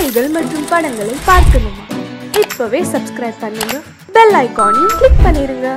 செய்திகள் மற்றும் படங்களை பார்க்கணுமா இப்பவே சப்ஸ்கிரைப் பண்ணுங்க பெல் ஐகானையும் கிளிக் பண்ணிருங்க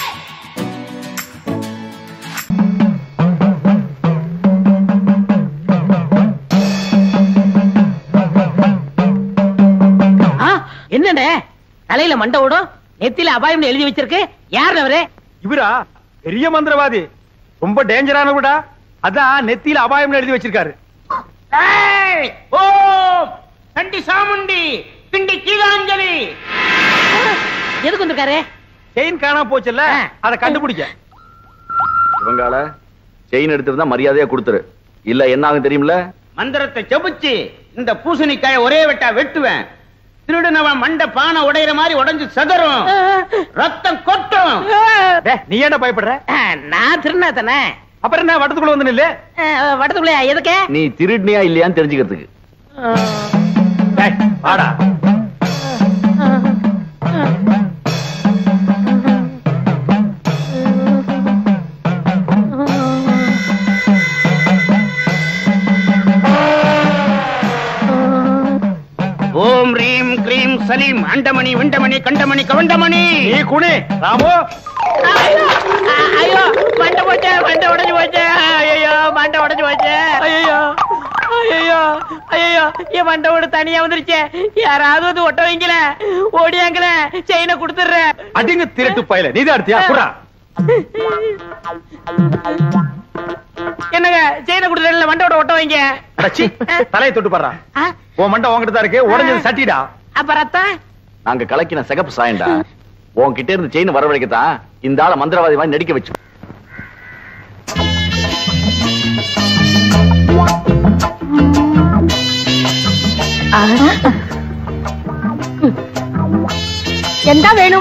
ஆ, என்னண்ணே தலையில மண்டை ஓடும் நெத்தில அபாயம்னு எழுதி வச்சிருக்கு யார் அவரு இவரா பெரிய மந்திரவாதி ரொம்ப டேஞ்சரானவடா அதான் நெத்தியில அபாயம்னு எழுதி வச்சிருக்காரு ஏய், ஓ கண்டி சாமுண்டி கிண்டி கீழாஞ்சலி எதுக்கு வந்திருக்காரு செயின் காணாம போச்சுல்ல ஆ. அத கண்டுபிடிக்க இவங்கால செயின் எடுத்திருந்தா மரியாதையா கொடுத்துரு இல்ல என்ன ஆகும் தெரியுமில மந்திரத்தை செபிச்சு இந்த பூசணிக்காய ஒரே வெட்டா வெட்டுவேன் திருடுனவன் மண்டை பானை உடையிற மாதிரி உடைஞ்சு செதறும் ரத்தம் கொட்டும் டேய், நீ ஏன்டா பயப்படுற ஆ, நான் திருநா தானே அப்புறம் என்ன வட்டத்துக்குள்ள வந்து நில்லு வடத்துக்குள்ளே எதுக்கு நீ திருடினியா இல்லையான்னு தெரிஞ்சுக்கிறதுக்கு டேய், வாடா ஓம் ரீம் கிரீம் சலீம் அண்டமணி விண்டமணி கண்டமணி கவண்டமணி நீ குனி ராமு ஐயோ மண்டை போச்சு மண்டை உடைஞ்சு போச்சு ஐயோ மண்டை உடைஞ்சு போச்சு ஐயோ ஐயோ ஐயோ என் மண்டை ஓடு தனியா வந்துருச்சு யாராவது வந்து ஒட்ட வைக்கல ஓடியாங்கல செயினை கொடுத்துடுறேன் அடிங்க திருட்டு பயல நீதான் எடுத்தியா குடா என்னங்க செயினை கொடுத்துடல மண்டோட ஒட்ட வைங்க அடச்சி தலையை தொட்டு பாடுறா உன் மண்டை உன்கிட்ட தான் இருக்கு உடஞ்சது சட்டிடா அப்ப ரத்தம் நாங்க கலக்கின சிகப்பு சாயண்டா உன்கிட்ட இருந்து செயின் வரவழைக்கத்தான் இந்த ஆள மந்திரவாதி மாதிரி நடிக்க வச்சு എന്താ വേണം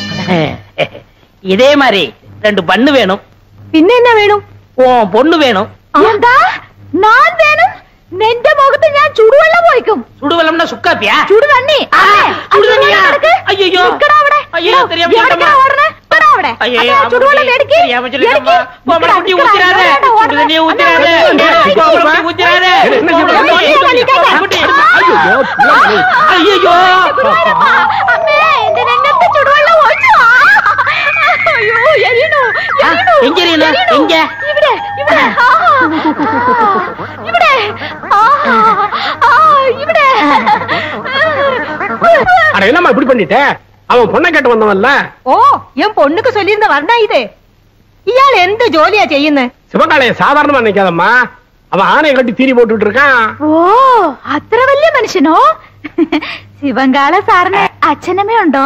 இதே மாதிரி ரெண்டு பண்ணு வேணும் പിന്നെ എന്നാ വേണം உன் பொண்ணு வேணும் എന്താ ഞാൻ വേണം നിന്റെ മുഖത്ത് ഞാൻ ചുടുവെള്ളം ഒഴിക്കും சுடுவலம்னா சுக்காப்பியா ചുടുതണ്ണി ആ, ചുടുതണ്ണിയാ? അയ്യയ്യോ. അയ്യോ, தெரியாம சொல்லிட்டேம்மா. ஐயையோ, ചുടുവെള്ളം அம்முட்டி, தெரியாம சொல்லிட்டேம்மா. கோமலை குட்டி ஊத்திராத. சுடுதண்ணியை ஊத்திராத. கோமலை குட்டி ஊத்திராத. கோமலை குட்டி. ஐயையோ. ചുടുവെള്ളം ഒഴിച്ചു അയ്യോ എരിയണു ആ, എങ്ക എരിയണു? എങ്ക? ഇവിടെ ഇവിടെ ആ, ഇവിടെ ആ, ആ, ഇവിടെ அட என்னம்மா இப்படி பண்ணிட்ட அவன் பொண்ணை கேட்டு வந்தவன்ல ഓ ഞാൻ പൊണ്ണുക്ക് ചൊല്ലിയിരുന്ന വർണ്ണ ഇത് ഇയാൾ എന്ത് ജോലിയാ ചെയ്യുന്നത് சிவகாலைய சாதாரணமா நினைக்காதம்மா அவன் ஆணையை கட்டி தீனி போட்டுட்டு இருக்கான் ഓ അത്ര വലിയ മനുഷ്യനോ ശിവങ്കാള സാറിന് അച്ഛനമ്മേ ഉണ്ടോ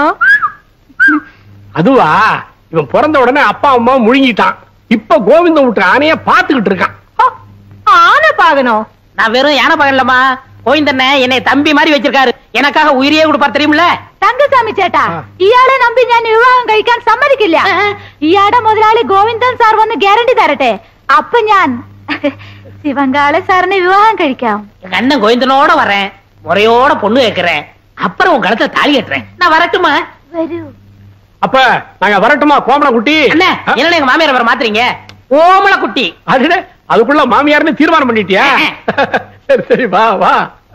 அதுவா இவன் பிறந்த உடனே அப்பா அம்மா முழுங்கிட்டான் இப்ப கோவிந்தம் விட்டு ஆணைய பாத்துக்கிட்டு இருக்கான் ഓ, ആന പാകനോ நான் வெறும் யானை பகலம்மா கோவிந்தண்ணே என்னை தம்பி மாதிரி வச்சிருக்காரு எனக்காக உயிரியே கொடுப்பார் தெரியுமில்ல തങ്കസ്വാമി ചേട്ടാ ആ. ഇയാളെ നമ്പി ഞാൻ വിവാഹം കഴിക്കാൻ സമ്മതിക്കില്ല ഇയാളുടെ മുതലാളി ഗോവിന്ദൻ സാർ വന്ന് ഗ്യാരണ്ടി തരട്ടെ അപ്പൊ ഞാൻ ശിവങ്കാള സാറിന് വിവാഹം കഴിക്കാം எங்க அண்ணன் கோவிந்தனோட வரேன் முறையோட பொண்ணு கேட்கிறேன் அப்புறம் உன் கழுத்தை தாலி கட்டுறேன் நான் வரட்டுமா വരൂ அப்ப நாங்க வரட்டுமா கோமண குட்டி அண்ணே என்ன எங்க மாமியார் வர மாத்துறீங்க ஓமல குட்டி அது அதுக்குள்ள மாமியார்னு தீர்மானம் பண்ணிட்டியா சரி சரி வா வா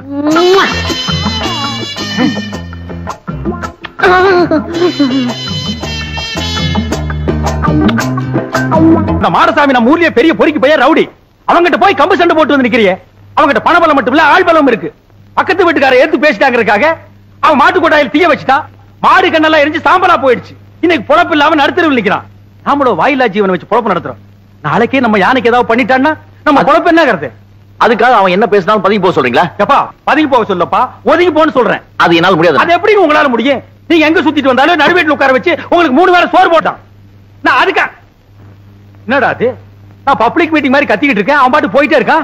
இந்த மாடசாமி நம்ம ஊர்லயே பெரிய பொறிக்கு பையன் ரவுடி அவங்கிட்ட போய் கம்பு சண்டை போட்டு வந்து நிக்கிறியே அவங்கிட்ட பணபலம் மட்டும் இல்ல ஆள் பலம் இருக்கு பக்கத்து வீட்டுக்கார ஏத்து பேசிட்டாங்கிறதுக்காக அவன் மாட்டு கொட்டாயில் தீய வச்சுட்டான் மாடு கண்ணெல்லாம் எரிஞ்சு சாம்பலா போயிடுச்சு இன்னைக்கு பொழப்பு இல்லாம நடுத்தருவில் நிக்கிறான் நாமளோ வாயிலா ஜீவனை வச்சு பொழப்பு நடத்துறோம் நாளைக்கே நம்ம யானைக்கு ஏதாவது பண்ணிட்டான்னா நம்ம பொழப்பு என்ன கருத்து அதுக்காக அவன் என்ன பேசினாலும் பதுங்கி போக சொல்றீங்களா எப்பா பதுங்கி போக சொல்லப்பா ஒதுங்கி போன்னு சொல்றேன் அது என்னால முடியாது அது எப்படி உங்களால முடியும் நீங்க எங்க சுத்திட்டு வந்தாலும் நடுவேட்டில் உட்கார வச்சு உங்களுக்கு மூணு வேளை சோறு போட்டான் நான் அதுக்கா என்னடா அது நான் பப்ளிக் மீட்டிங் மாதிரி கத்திக்கிட்டு இருக்கேன் அவன் பாட்டு போயிட்டே இருக்கான்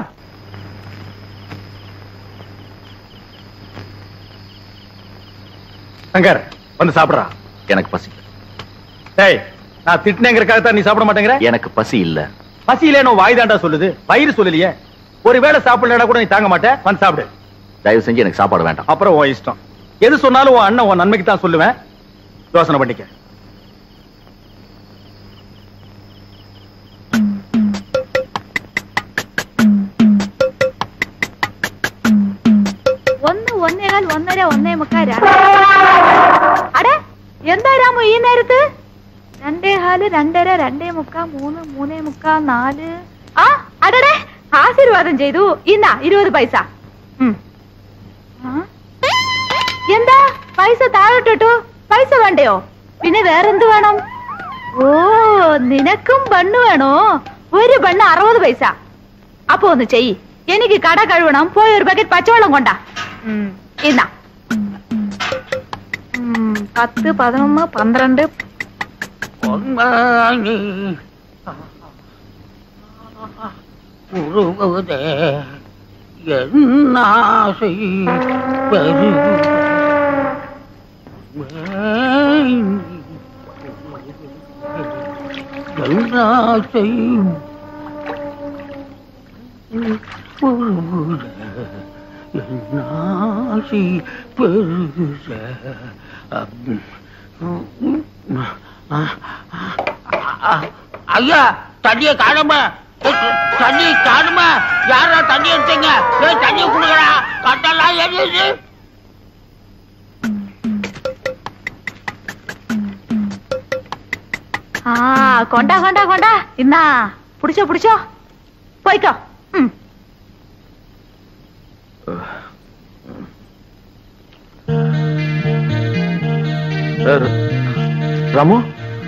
சங்கர் வந்து சாப்பிடுறா எனக்கு பசி டேய் நான் திட்டினேங்கிறக்காக தான் நீ சாப்பிட மாட்டேங்கிற எனக்கு பசி இல்ல பசியிலே நான் வாய் தாண்டா சொல்லுது வயிறு சொல்லலையே ஒருவேளை சாப்பிடலனா கூட நீ தாங்க மாட்டேன் வந்து சாப்பிடு தயவு செஞ்சு எனக்கு சாப்பாடு வேண்டாம் அப்புறம் உன் இஷ்டம் எது சொன்னாலும் உன் அண்ணன் உன் நன்மைக்கு தான் சொல்லுவேன் யோசனை பண்ணிக்க ഒന്നേകാൽ ഒന്നര ഒന്നേ മുക്കാൽ രണ്ട് അടെ എന്താ രാമു ഈ നേരത്ത് രണ്ടേ ഹാല് രണ്ടര രണ്ടേ മുക്കാ മൂന്ന് മൂന്നേ മുക്കാ നാല് ആ അടടെ ആശീർവാദം ചെയ്തു ഇന്നാ ഇരുപത് പൈസ ഉം. ആ? എന്താ പൈസ താഴോട്ടിട്ടു പൈസ വേണ്ടയോ പിന്നെ വേറെന്ത് വേണം ഓ നിനക്കും ബണ്ണ് വേണോ ഒരു ബണ്ണ് അറുപത് പൈസ അപ്പൊ ഒന്ന് ചെയ്യ് എനിക്ക് കട കഴുകണം പോയി ഒരു ബക്കറ്റ് പച്ചവെള്ളം കൊണ്ടാ ഉം, ഇന്നാ ഉം, പത്ത് പതിനൊന്ന് പന്ത്രണ്ട് பொன்மானி உருவதே என்னாசை பெரு என்னாசை என்னாசி பெருச ஐயா தண்ணிய காணுமா தண்ணி காணுமா யாரா தண்ணி எடுத்தீங்க ஏய், தண்ணி குடுக்கறா கட்டெல்லாம் எரியுது ആ കൊണ്ടാ കൊണ്ടാ കൊണ്ടാ ഇന്നാ പിടിച്ചോ പിടിച്ചോ പോയിക്കോ ഉം. ராமு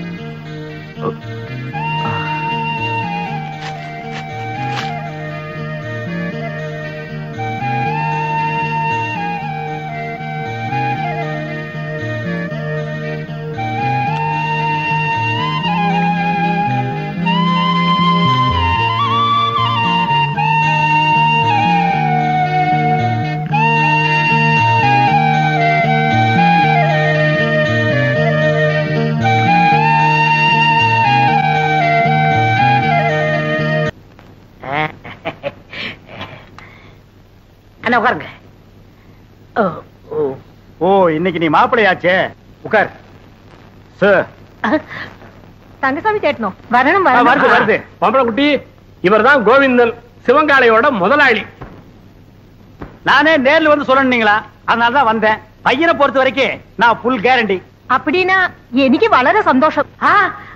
அண்ணா உட்காருங்க ஓ ஓ ஓ இன்னைக்கு நீ மாப்பிளையாச்சே உட்கார் சார் തങ്കസ്വാമി ചേട്ടനോ വരണം ஆ, வருது வருது பம்பளக்குட்டி இவர்தான் கோவிந்தன் சிவங்காளையோட முதலாளி நானே நேர்ல வந்து சொல்லணுங்களா அதனால தான் வந்தேன் பையனை பொறுத்த வரைக்கும் நான் ஃபுல் கேரண்டி அப்படின்னா എനിക്ക് വളരെ സന്തോഷം ஆ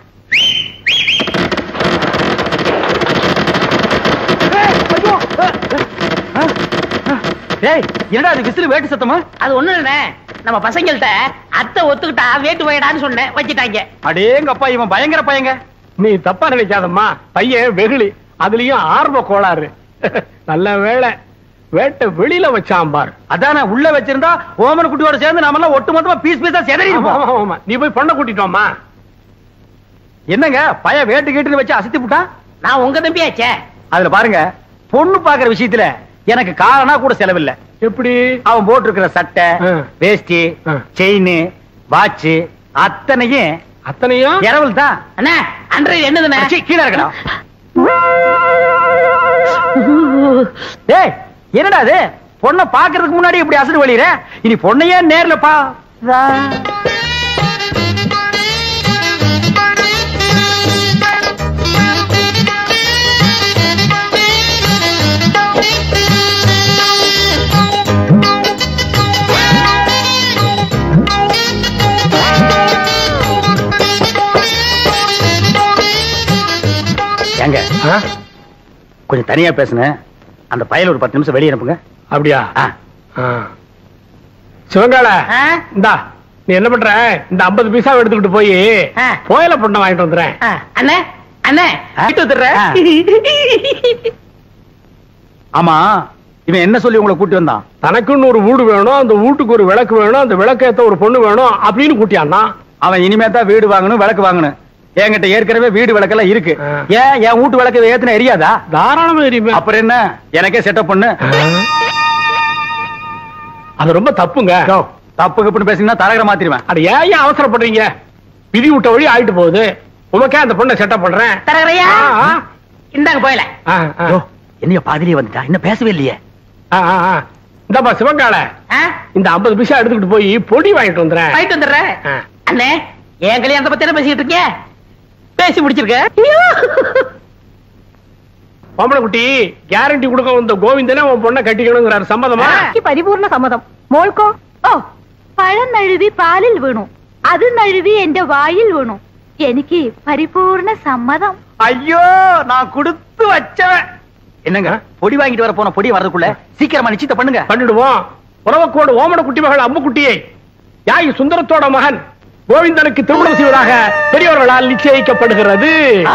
டேய் என்னடா அது விசிறு வேட்டு சத்தமா அது ஒண்ணு இல்லைண்ணே நம்ம பசங்கள்ட்ட அத்தை ஒத்துக்கிட்டா வேட்டு வைடான்னு சொன்னேன் வச்சுட்டாங்க அடேங்கப்பா இவன் பயங்கர பையங்க நீ தப்பா நினைக்காதம்மா பையன் வெகுளி அதுலயும் ஆர்வ கோளாறு நல்ல வேளை வேட்டை வெளியில வச்சான் பார் அதானே உள்ள வச்சிருந்தா ஓமன் குட்டியோட சேர்ந்து நாம எல்லாம் ஒட்டு மொத்தமா பீஸ் பீஸா ஆமா, செதறிடுவோம் ஆமா, ஆமா. நீ போய் பொண்ணை கூட்டிட்டோமா என்னங்க பைய வேட்டு கேட்டுன்னு வச்சு அசத்தி புட்டான் நான் உங்க தம்பியாச்சே அதுல பாருங்க பொண்ணு பாக்குற விஷயத்துல எனக்கு காரணா கூட செலவில்ல எப்படி அவன் போட்டிருக்கிற சட்டை ஆ. வேஷ்டி ஆ. செயின் வாட்ச் அத்தனையும் அத்தனையும் இரவல் தான் அண்ணா அன்றைய என்னதுண்ணே சீ, கீழே இருக்கடா டேய் என்னடா இது பொண்ணை பாக்குறதுக்கு முன்னாடி இப்படி அசடு வழியிற இனி பொண்ணையே நேர்ல பா ஏங்க ஆ? கொஞ்சம் தனியா பேசுனேன் அந்த பயல ஒரு பத்து நிமிஷம் வெளியே அனுப்புங்க அப்படியா ஆ. ஆ. சிவங்கால ஆ? இந்தா நீ என்ன பண்ற இந்த 50 பைசா எடுத்துக்கிட்டு போய் ஆ. புயல பொண்ணை வாங்கிட்டு வந்துடுறேன் ஆ, அண்ணே அண்ணே ஆ? வீட்டு வந்துடுறேன் ஆ. ஆமா இவன் என்ன சொல்லி உங்களை கூட்டி வந்தான் தனக்குன்னு ஒரு வீடு வேணும் அந்த வீட்டுக்கு ஒரு விளக்கு வேணும் அந்த விளக்கேத்த ஒரு பொண்ணு வேணும் அப்படின்னு கூட்டியான்னா அவன் இனிமே தான் வீடு வாங்கணும் விளக்கு வாங்கணும் என்கிட்ட ஏற்கனவே வீடு விளக்கெல்லாம் இருக்கு ஆ. ஏன் என் வீட்டு விளக்கு ஏத்துன எரியாதா தாராளமா எரியுமே அப்புறம் என்ன எனக்கே செட்டப் பண்ணு அது ரொம்ப தப்புங்க தப்பு கப்புன்னு பேசினா தலைகரை மாத்திருவேன் அட ஏன் ஏன் அவசரப்படுறீங்க விதி விட்ட வழி ஆயிட்டு போகுது உமக்கே அந்த பொண்ணை செட்டப் பண்றேன் தரகரையா ஆ, ஆ. இந்தாங்க போயல ஆ, ஆ. யோ, என்னைய பாதிரியே வந்துட்டா இன்னும் பேசவே இல்லையே ஆ, ஆ, ஆ. இந்தாப்பா சிவங்கால ஆ? இந்த 50 பைசா எடுத்துக்கிட்டு போய் பொடி வாங்கிட்டு வந்துடுறேன் வாங்கிட்டு வந்துடுறேன் ஆ. அண்ணே என் கல்யாணத்தை பத்தி என்ன பேசிட்டு இருக்கீங்க பேசி முடிச்சிருக்க பொம்பளை குட்டி கேரண்டி கொடுக்க வந்த கோவிந்தனே உன் பொண்ணை கட்டிக்கணுங்கிறாரு சம்மதமா ஆ. പരിപൂർണ സമ്മതം മോൾക്കോ ഓ പഴം നഴുവി പാലിൽ വീണു അത് നഴുവി എന്റെ വായിൽ വീണു എനിക്ക് പരിപൂർണ സമ്മതം ஐயோ நான் கொடுத்து வச்சவன் என்னங்க பொடி வாங்கிட்டு வர போன பொடி வரதுக்குள்ள சீக்கிரமா நிச்சயத்தை பண்ணுங்க பண்ணிடுவோம் உறவக்கோடு ஓமன குட்டி மகள் அம்முக்குட்டியை யாய் சுந்தரத்தோட மகன் கோவிந்தனுக்கு திருமணம் செய்வதாக பெரியவர்களால் நிச்சயிக்கப்படுகிறது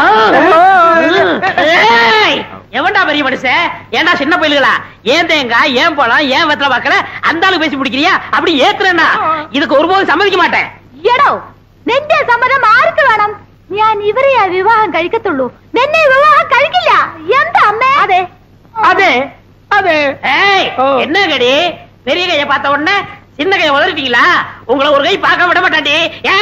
ஏய், எவன்டா பெரிய மனுஷன் ஏன்டா சின்ன பயில்களா ஏன் தேங்காய் ஏன் பழம் ஏன் வெத்தலை பாக்கல அந்த ஆளு பேசி பிடிக்கிறியா அப்படி ஏத்துறேன்னா இதுக்கு ஒருபோதும் சம்மதிக்க மாட்டேன் എടോ നിന്റെ സമ്മതം ആർക്ക് വേണം ഞാൻ ഇവരെയാ വിവാഹം കഴിക്കത്തുള്ളൂ നിന്നെ വിവാഹം കഴിക്കില്ല എന്താ അമ്മേ അതെ அதே அதே ஏய் ஓ. என்ன கடி பெரிய கைய பார்த்த உடனே சின்ன கைய உதறிட்டீங்களா உங்களை ஒரு கை பார்க்க விட மாட்டாண்டி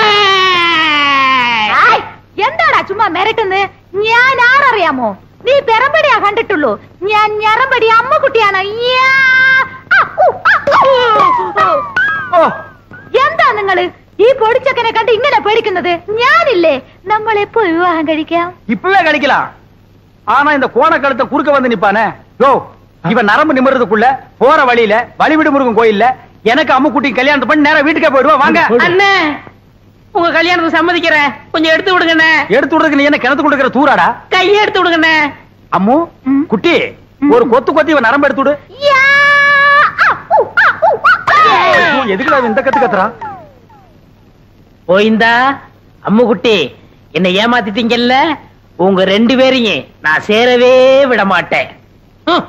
ஏய். ആയ്, എന്താടാ ചുമ്മാ മിരട്ടുന്നത് ഞാൻ ആരറിയാമോ നീ പെറമ്പടിയാ കണ്ടിട്ടുള്ളൂ ഞാൻ ഞറമ്പടി അമ്മക്കുട്ടിയാണ് യ്യാ. ആ, ഉ, ആ, ഉ. ஓ എന്താ നിങ്ങള് ഈ പൊടിച്ചക്കനെ കണ്ട് ഇങ്ങനെ പേടിക്കുന്നത് ഞാനില്ലേ നമ്മൾ എപ്പോ വിവാഹം കഴിക്കാം இப்பவே கிடைக்கலாம் ஆனா இந்த கோண கழுத்தை குறுக்க வந்து நிப்பானே யோ இவன் நரம்பு நிமிறதுக்குள்ள போற வழியில வழிவிடு முருகன் கோயில்ல எனக்கு அம்முக்குட்டி கல்யாணத்தை பண்ணி நேரா வீட்டுக்கே போயிடுவா வாங்க அண்ணே உங்க கல்யாணத்துக்கு சம்மதிக்கிறேன் கொஞ்சம் எடுத்து விடுங்கண்ணே எடுத்து விடுறதுக்கு நீ என்ன கிணத்து கொடுக்கிற தூராடா கையை எடுத்து விடுங்கண்ணே அம்மு ம். குட்டி ஒரு கொத்து கொத்தி இவன் நரம்பு எடுத்து விடு யா. ஆ, உ, ஆ, உ, ஆ. ஐயோ, எதுக்குடா இவன் இந்த கத்து கத்துறான் போயிந்தா அம்முக்குட்டி என்னை ஏமாத்திட்டீங்கல்ல உங்க ரெண்டு பேரையும் நான் சேரவே விட மாட்டேன் ஹம்.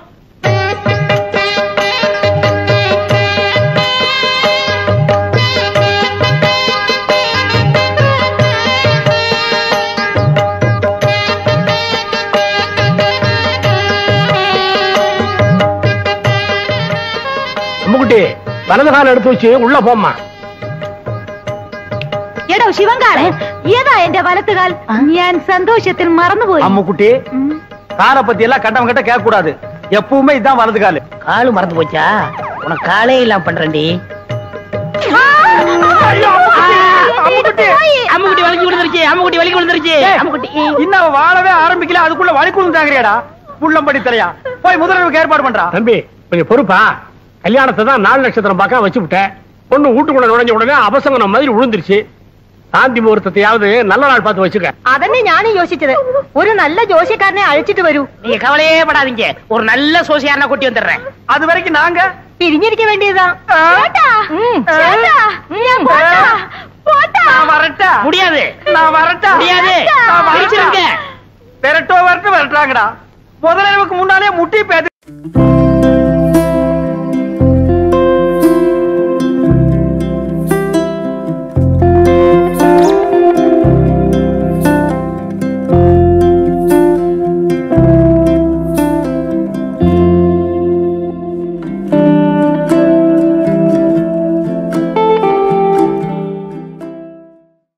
அம்முக்குட்டி வலது காலம் எடுத்து வச்சு உள்ள போம்மா എടോ ശിവങ്കാളെ ഏതാ എന്റെ വലത്തുകാൽ ഞാൻ സന്തോഷത്തിൽ മറന്നുപോയി அம்முக்குட்டி ഉം. காலை பத்தி எல்லாம் கட்டவன் கிட்ட கேட்க கூடாது எப்பவுமே இதான் வலது காலு காலு மறந்து போச்சா உனக்கு காலே இல்லாம பண்றேன்டி ആ, என்னை எடுத்து போய். அம்முக்குட்டி வலிக்கு விழுந்துருச்சு அம்முக்குட்டி வலிக்கு விழுந்துருச்சு அம்முக்குட்டி இன்னும் அவன் வாழவே ஆரம்பிக்கல அதுக்குள்ள வலிக்குழுந்து தாங்கறியாடா புள்ளம்படி தலையா போய் முதல்வருக்கு ஏற்பாடு பண்றா தம்பி கொஞ்சம் பொறுப்பா கல்யாணத்தை தான் நாலு நட்சத்திரம் பார்க்க வச்சு விட்டேன் பொண்ணு வீட்டுக்குள்ள நுழைஞ்ச உடனே அபசங்கனம் மாதிரி விழுந்துருச்சு சாந்தி முகூர்த்தத்தையாவது நல்ல நாள் பார்த்து வச்சுக்க അതന്നെ ഞാനും യോசிച്ചത് ഒരു നല്ല ജോഷിക്കാരനെ അழைച്ചിട്ട് വരൂ நீங்க கவலையே படாதீங்க ஒரு நல்ல சோசியாரனா கூட்டி வந்துடுறேன் அது வரைக்கும் நாங்க പിരിഞ്ഞിരിക്ക വേണ്ടിയതാ நான் வரட்டா முடியாது நான் வரட்டா முடியாது நான் வரட்டா. பிரிச்சிருங்க விரட்டோ வரட்டு விரட்டாங்கடா முதலிரவுக்கு முன்னாலே முட்டி பேத்து